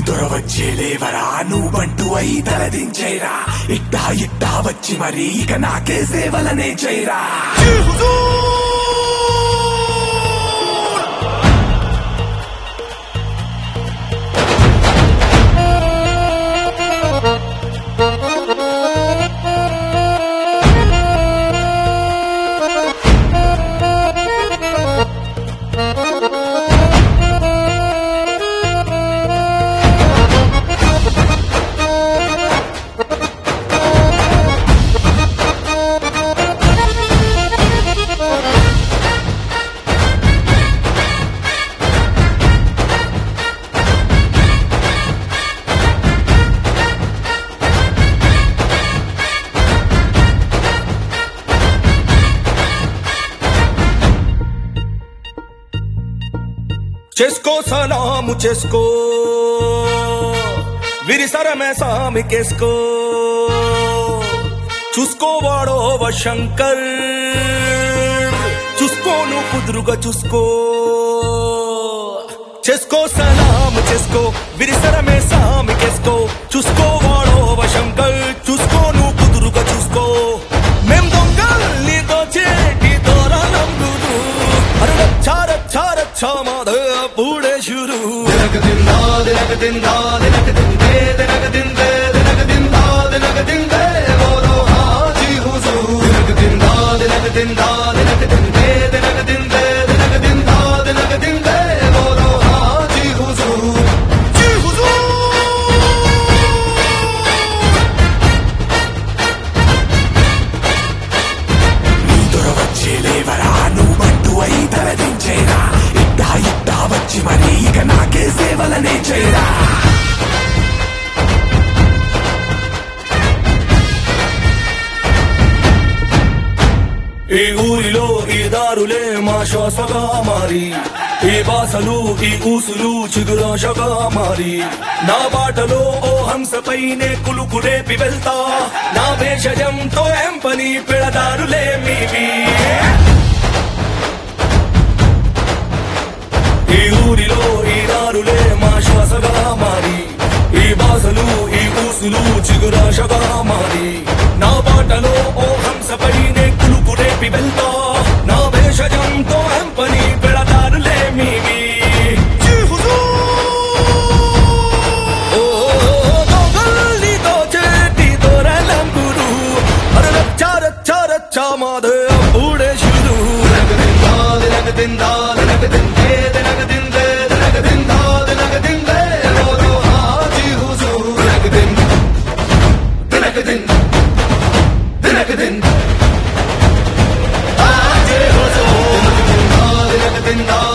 దొరవచ్చే లేవరా నువ్వంటూ అయి తలదించేరా ఇట్టా ఇట్టా వచ్చి మరి ఇక నాకే సేవలనే చేయరా చేసుకో సలాము చేసుకో విరిసరమే సామికేసుకో చూసుకోవాడో శంకర్ చూసుకోను కుదురుగా చూసుకో చేసుకో సలాము చేసుకో విరిసరమే సామికేసుకో చూసుకోవాడో శంకర్ చూసుకోను కుదురుగా చూసుకో మేం దొంగల్ని దోచేటి దొరలందుడు అరే రచ్చా రచ్చా రచ్చా మాధ పూడే శురు నీ దొరవచ్చే లేవరా నువ్వంటూ అయి తలదించేరా ఇట్టా ఇట్టా వచ్చి మరి ఇక నాకే సేవలనే చేయరా ఈ ఊరిలో ఈ దారులే మా శ్వాసగా మారి ఈ బాసలు ఈ ఊసులు చిగురాశగా మారి నా బాటలో ఓ హంసపైనే కులుకు రేపి వెళ్తా నా భేషజంతో ఏం పని పెడదారులే మీవి ఈ ఊరిలో ఈ దారులే మా శ్వాసగా మారి ఈ బాసలు ఈ ఊసులు చిగురాశగా మారి నా బాటలో ఓ హంసపైనే కులుకు రేపి వెళ్తా నా భేషజంతో ఎంపని పెడతారులే మీవి ఓ దొంగల్ని దోచేటి దొరలంగురు అరే రచ్చా రచ్చా రచ్చా మాదే అప్పుడే శురు Din